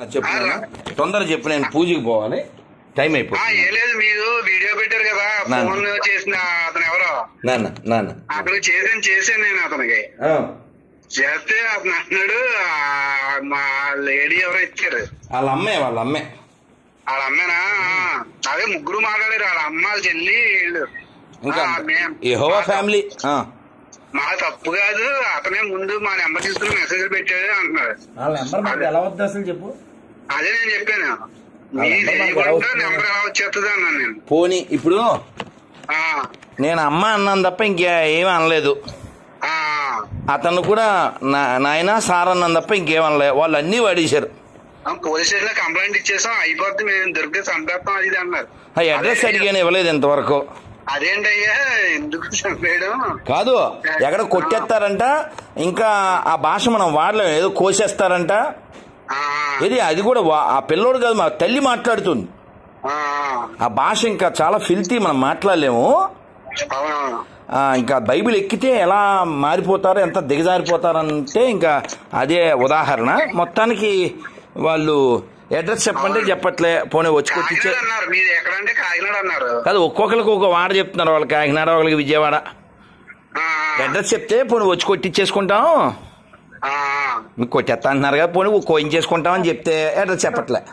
చెప్పు నాన్న. తొందర చెప్పు నేను పూజకి పోవాలి టైం ఆ, అయిపోతుంది ఏం లేదు మీరు వీడియో పెట్టారు కదా నాన్న. ఫోన్ చేసిన అతను ఎవరో నాన్న నాన్న అతనికి చేసాను చేశాను నేను అతనికి ఆ, చేస్తే అతను అన్నాడు "ఆ, మా లేడీ ఎవరో ఇచ్చారు వాళ్ళ అమ్మే వాళ్ళ అమ్మే వాళ్ళ అమ్మేనా ఆ, అదే ముగ్గురు మాట్లాడారు వాళ్ళ అమ్మ వాళ్ళ చెల్లి వీళ్ళు ఇంకా ఆ, మేం- యెహోవా ఫ్యామిలీ ఆ, మా తప్పు కాదు అతనే ముందు మా నెంబర్ తీసుకుని మెసేజ్ పెట్టాడు అంటున్నాడు వాళ్ళ నెంబర్ మాకు ఎలా వద్దు అసలు చెప్పు అదే నేను చెప్పాను మీ నెంబర్ మాకు ఎలా తెలియకుండా వస్తుంది? నెంబర్ ఎలా వచ్చేస్తుంది అన్నాను నేను పోనీ ఇప్పుడు ఆ, నేను అమ్మ అన్నాను తప్ప ఇంకే ఏమీ అనలేదు ఆ, అతను కూడా నా నాయన సార్ అన్నాను తప్ప ఇంకేం అనలే వాళ్ళు అన్నీ వాడేశారు ఆ, పోలీస్ స్టేషన్ లో కంప్లైంట్ ఇచ్చేసాం అయిపోద్ది మేము దొరికితే చంపేస్తాం అది ఇది అన్నారు ఆ అడ్రస్ అడిగాను ఇవ్వలేదు ఇంతవరకు అదేంటయ్యా ఎందుకు చంపేయడం కాదు ఎక్కడ కొట్టేస్తారంట ఇంకా ఆ భాష మనం వాడలేం ఏదో కోసేస్తారంట ఆ, ఇది అది కూడా వా- ఆ పిల్లోడు కాదు మా తల్లి మాట్లాడుతుంది ఆ, ఆ భాష ఇంకా చాలా ఫిల్తీ మనం మాట్లాడలేము అవునవును ఆ, ఇంకా బైబిల్ ఎక్కితే ఎలా మారిపోతారో ఎంత దిగజారిపోతారంటే ఇంకా అదే ఉదాహరణ మొత్తానికి వాళ్ళు అడ్రస్ చెప్పంటే చెప్పట్లే పోనీ వచ్చి కొట్టించే కాకినాడ అన్నారు మీరు ఎక్కడంటే కాకినాడ అన్నారు కాదు ఒక్కొక్కరికి ఒక వాడ చెప్తున్నారు వాళ్ళకి కాకినాడ వాళ్ళకి విజయవాడ ఆ, అడ్రస్ చెప్తే పోనీ వచ్చి కొట్టించేసుకుంటాం ఆ, మీకు కొట్టేస్తా అంటున్నారు కదా పోనీ కోయించేసుకుంటాం అని చెప్తే అడ్రస్ చెప్పట్లే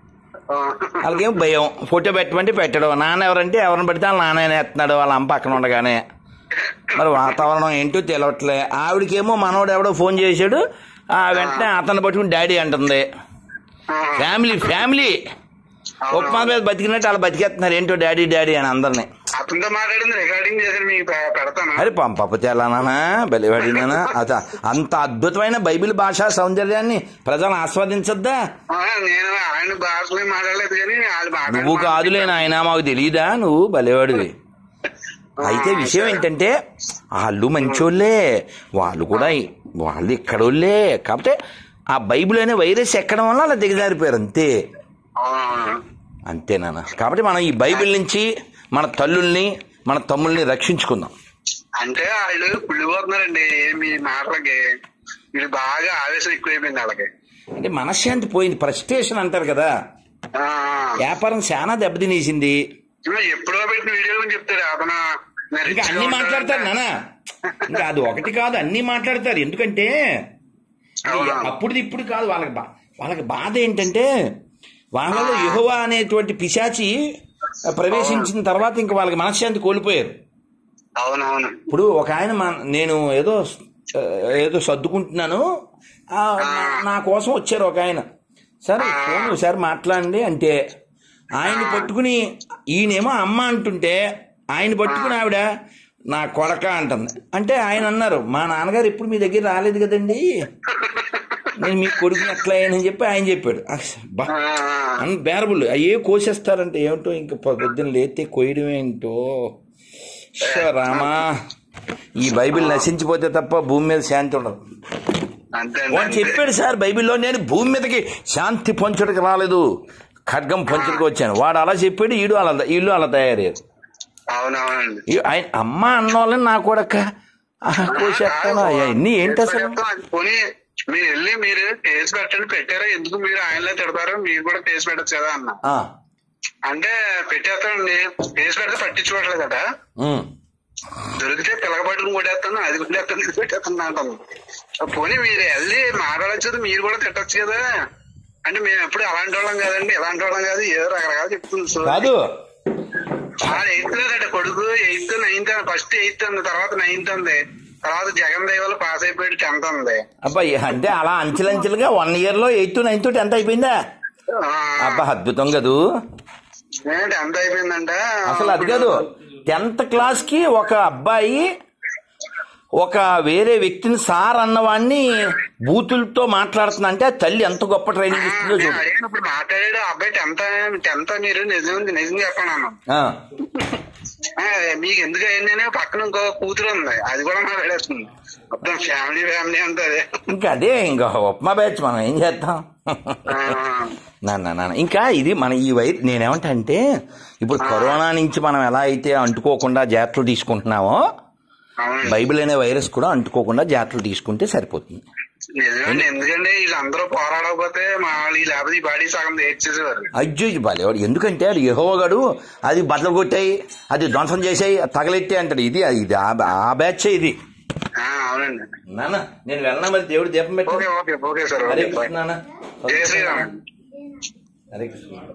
ఆ, వాళ్ళకేం భయం ఫోటో పెట్టమంటే పెట్టడం నాన్న ఎవరంటే ఎవరిని పడితే వాళ్ళ నాన్న ఎత్తున్నాడు వాళ్ళ అమ్మ పక్కన ఉండగానే మరి వాతావరణం ఏంటో తెలియట్లే ఆవిడకేమో మనోడు ఎవడో ఫోన్ చేశాడు ఆ వెంటనే అతను పట్టుకుని డాడీ అంటుంది ఆ, ఫ్యామిలీ ఫ్యామిలీ ఉప్మా మీద బతికినట్టు వాళ్ళు బతికేస్తున్నారు ఏంటో డాడీ డాడీ అని అందరినీ అతనితో మాట్లాడింది రికార్డింగ్ చేశాను మీకు పె- పెడతాను అరే పంపకపోతే ఎలానా బలివాడినా అత అంత అద్భుతమైన బైబిల్ భాషా సౌందర్యాన్ని ప్రజలు ఆస్వాదించద్దా ఆ, నేను ఆయన భాషలో మాట్లాడలేదు కానీ వాళ్ళు నువ్వు మాట్లాడి కాదులే నాయన మాకు తెలియదా నువ్వు బలేవాడివి అయితే విషయం ఏంటంటే వాళ్ళు మంచోళ్ళే వాళ్ళు కూడా వాళ్ళు ఇక్కడోళ్ళే కాకపోతే ఆ బైబిల్ అనే వైరస్ ఎక్కడం వల్ల అలా దిగజారిపోయారు అంతే అవునవును. అంతేనా కాబట్టి మనం ఈ బైబిల్ నుంచి మన తల్లుల్ని మన తమ్ముల్ని రక్షించుకుందాం అంటే వాళ్ళు కుళ్ళిపోతున్నారండి మీ మాటలకి వీళ్ళు బాగా ఆవేశం ఎక్కువైపోయింది వాళ్ళకి అంటే మనశ్శాంతి పోయింది ఫ్రస్ట్రేషన్ అంటారు కదా ఆ, వ్యాపారం చాలా దెబ్బతినేసింది ఇదిగో ఎప్పుడో పెట్టిన వీడియో గురించి చెప్తాడు అతను మరి ఇంకా అన్ని మాట్లాడతారు నాన్న ఇంకా అది ఒకటి కాదు అన్ని మాట్లాడతారు ఎందుకంటే అవునా? అప్పుడు ఇప్పుడు కాదు వాళ్ళకి బా వాళ్ళకి బాధ ఏంటంటే వాళ్ళలో యెహోవా అనేటువంటి పిశాచి ప్రవేశించిన తర్వాత ఇంకా వాళ్ళకి మనశ్శాంతి కోల్పోయారు అవునవును ఇప్పుడు ఒక ఆయన మన- నేను ఏదో ఆ, ఏదో సర్దుకుంటున్నాను ఆ, నా- నా కోసం వచ్చారు ఒక ఆయన సరే ఫోన్ ఒకసారి మాట్లాడండి అంటే ఆయన పట్టుకుని ఈయనేమో అమ్మ అంటుంటే ఆయన పట్టుకుని ఆవిడ నా కొడక అంటుంది అంటే ఆయన అన్నారు మా నాన్నగారు ఎప్పుడు మీ దగ్గర రాలేదు కదండి నేను మీ కొడుకుని ఎట్లా అయ్యానని చెప్పి ఆయన చెప్పాడు బా ఆ, అన్ బేరబుల్ అయ్యే కోసేస్తారంటే ఏమిటో ఇంక పొద్దున్న లేతే కొయ్యడం ఏంటో షో రామా ఈ బైబిల్ నశించిపోతే తప్ప భూమి మీద శాంతి ఉండదు అంతే వాడు అంతే. చెప్పాడు సార్ బైబిల్లో నేను భూమి మీదకి శాంతి పంచుడికి రాలేదు ఖడ్గం పంచుడికి వచ్చాను వాడు అలా చెప్పాడు ఈడు అలా వీళ్ళు అలా తయారయ్యారు అవునవునండి ఈ- ఆయన అమ్మ అన్నోళ్ళని నా కొడక కోసేస్తాను అన్ని ఏంటి అసలు అది పోనీ మీరు వెళ్ళి మీరు కేసు పెట్టండి పెట్టారా ఎందుకు మీరు ఆయనలో తిడతారు మీరు కూడా కేసు పెట్టచ్చు కదా అన్న ఆ, అంటే పెట్టేస్తానండి కేసు పెడితే పట్టించుకోవట్లేదట ఉమ్. దొరికితే పిల్లగబట్టుకుని కొట్టేస్తాను అది కొట్టేస్తాను ఇది కొట్టేస్తాను అంటాను పోనీ మీరు వెళ్ళి మాట్లాడచ్చు మీరు కూడా తిట్టచ్చు కదా అంటే మేము ఎప్పుడు అలాంటి వాళ్ళం కాదండి ఇలాంటి వాళ్ళం కాదు ఏదో రకరకాలు చెప్తుంది సో కాదు ఎయిత్ లేదట కొడుకు ఎయిత్ నైన్త్ ఫస్ట్ ఎయిత్ ఉంది తర్వాత నైన్త్ ఉంది తర్వాత జగన్ దైవాలు పాస్ అయిపోయాడు టెన్త్ ఉంది అబ్బాయి అంటే అలా అంచెలంచెలుగా వన్ ఇయర్ లో ఎయిత్ నైన్త్ టెన్త్ అయిపోయిందా అబ్బా అద్భుతం కదూ టెన్త్ అయిపోయిందంట అసలు అది కాదు టెన్త్ క్లాస్ కి ఒక అబ్బాయి ఒక వేరే వ్యక్తిని సార్ అన్నవాడిని బూతులతో మాట్లాడుతున్నా అంటే ఆ తల్లి ఎంత గొప్ప ట్రైనింగ్ ఇస్తుందో చూడు అదే ఇప్పుడు మాట్లాడాడు ఆ అబ్బాయి టెన్త్ టెన్త్ మీరు నిజం నిజం చెప్పండి అన్న ఆ, ఆ, మీకు ఎందుకు అయిందని పక్కన ఇంకో కూతురు ఉంది అది కూడా మాట్లాడేస్తుంది మొత్తం ఫ్యామిలీ ఫ్యామిలీ అంతా అదే ఇంకా అదే ఇంకా ఉప్మా బ్యాచ్ మనం ఏం చేద్దాం ఆ, నాన్న నాన్న ఇంకా ఇది మన ఈ వైర్ నేనేమంటా అంటే ఇప్పుడు కరోనా నుంచి మనం ఎలా అయితే అంటుకోకుండా జాగ్రత్తలు తీసుకుంటున్నామో అవునండి బైబిల్ అనే వైరస్ కూడా అంటుకోకుండా జాగ్రత్తలు తీసుకుంటే సరిపోతుంది నిజమండి ఎందుకంటే వీళ్ళందరూ పోరాడకపోతే మా వాళ్ళు ఈ లేకపోతే ఈ బాడీ సగం తెచ్చేసేవారు అజ్జు బాలేవాడు ఎందుకంటే అది యహోగాడు అది బద్దలు కొట్టాయి అది ధ్వంసం చేసాయి తగలెట్టే అంటాడు ఇది ఇది ఆ- ఆ బ్యాచ్ ఇది ఆ, అవునండి నాన్న నేను వెళ్ళనా మరి దేవుడు దీపం ఓకే పెట్టు okay okay sir Hare okay Krishna నాన్న జై శ్రీరామ్ హరే కృష్ణ